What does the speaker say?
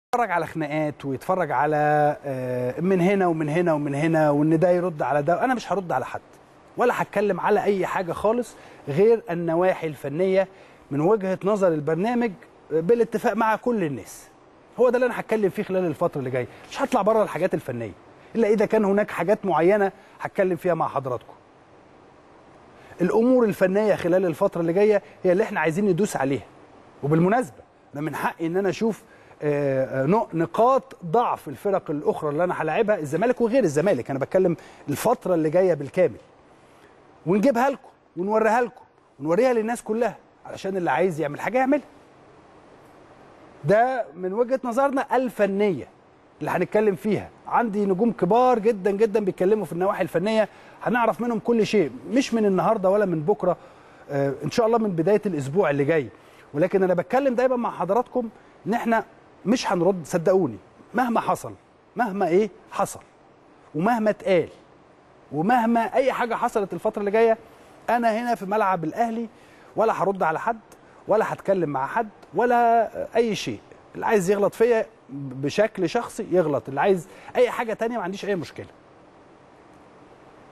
يتفرج على خناقات ويتفرج على آه، من هنا ومن هنا ومن هنا وان ده يرد على ده انا مش هرد على حد ولا هتكلم على اي حاجه خالص غير النواحي الفنيه من وجهه نظر البرنامج بالاتفاق مع كل الناس هو ده اللي انا هتكلم فيه خلال الفتره اللي جايه مش هطلع بره الحاجات الفنيه الا اذا كان هناك حاجات معينه هتكلم فيها مع حضراتكم الامور الفنيه خلال الفتره اللي جايه هي اللي احنا عايزين ندوس عليها وبالمناسبه انا من حقي ان انا اشوف آه، آه، نق- نقاط ضعف الفرق الاخرى اللي انا هلاعبها الزمالك وغير الزمالك انا بتكلم الفتره اللي جايه بالكامل ونجيبها لكم ونوريها لكم ونوريها للناس كلها علشان اللي عايز يعمل حاجه يعملها ده من وجهه نظرنا الفنيه اللي هنتكلم فيها عندي نجوم كبار جدا جدا بيتكلموا في النواحي الفنيه هنعرف منهم كل شيء مش من النهارده ولا من بكره آه، ان شاء الله من بدايه الاسبوع اللي جاي ولكن انا بتكلم دايما مع حضراتكم ان احنا مش هنرد صدقوني مهما حصل مهما ايه حصل ومهما اتقال ومهما اي حاجه حصلت الفتره اللي جايه انا هنا في ملعب الاهلي ولا هرد على حد ولا هتكلم مع حد ولا اي شيء اللي عايز يغلط فيا بشكل شخصي يغلط اللي عايز اي حاجه تانية ما عنديش اي مشكله